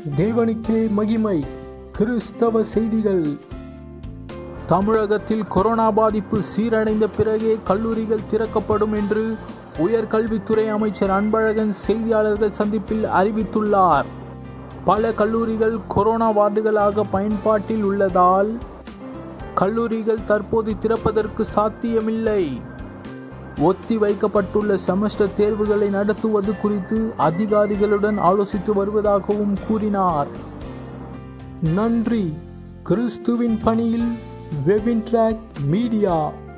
தேவனுக்கே மகிமை கிறிஸ்தவ செய்திகள் தமிழகத்தில் கொரோனா பாதிப்பு சீரடைந்த பிறகே கல்லூரிகள் திறக்கப்படும் என்று உயர்கல்வித்துறை அமைச்சர் அன்பழகன் செய்தியாளர்கள் சந்திப்பில் அறிவித்துள்ளார் பல கல்லூரிகள் கொரோனா வார்டுகளாக பயன்பாட்டில் உள்ளதால் கல்லூரிகள் தற்போது திறப்பதற்கு சாத்தியமில்லை ஒத்தி வைக்கப்பட்டுள்ள செமஸ்டர் தேர்வுகளை நடத்துவது குறித்து அதிகாரிகளுடன் ஆலோசித்து வருவதாகவும் கூறினார் நன்றி கிறிஸ்துவின் பணியில் வெபின் ட்ராக் மீடியா